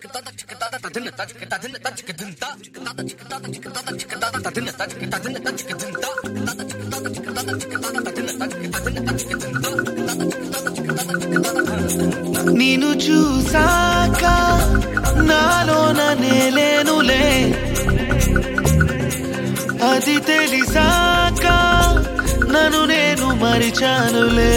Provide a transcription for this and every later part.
నిన్ను చూసాక నాలోన నేలేనులే అది తెలిసాక నన్ను నేను మరిచానులే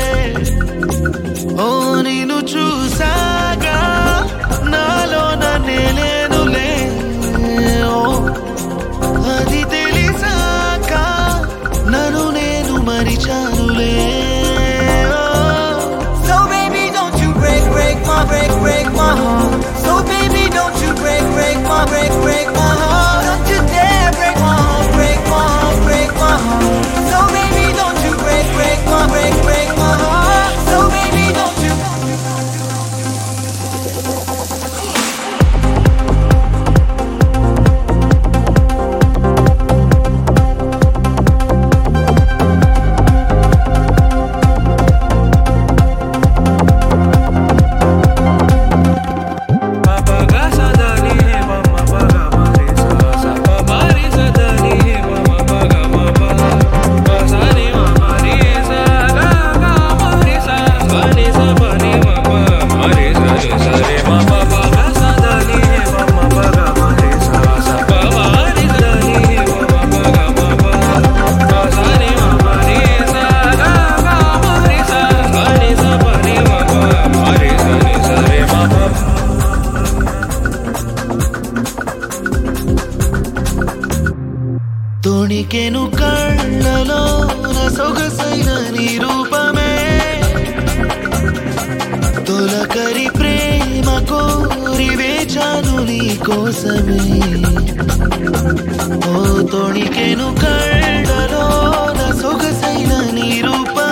ఓ నిన్ను చూసాక నాలోన నేలేనులే ఓ అది తెలిసాక నన్ను నేను మరిచానులే ఓ So baby, don't you break, break my, break, break my heart. So baby, don't you break, break my, break, break my heart. Don't you dare break my heart, break my heart, break my heart. So baby, don't you break, break my, break, break my heart. So baby, don't you. తొణికెను కళ్ళలో సొగసైన నీ రూపమే తొలకరి ప్రేమ కోరి వేచాను నీ కోసమే ఓ తొణికెను కళ్ళలో సొగసైన నీ రూపమే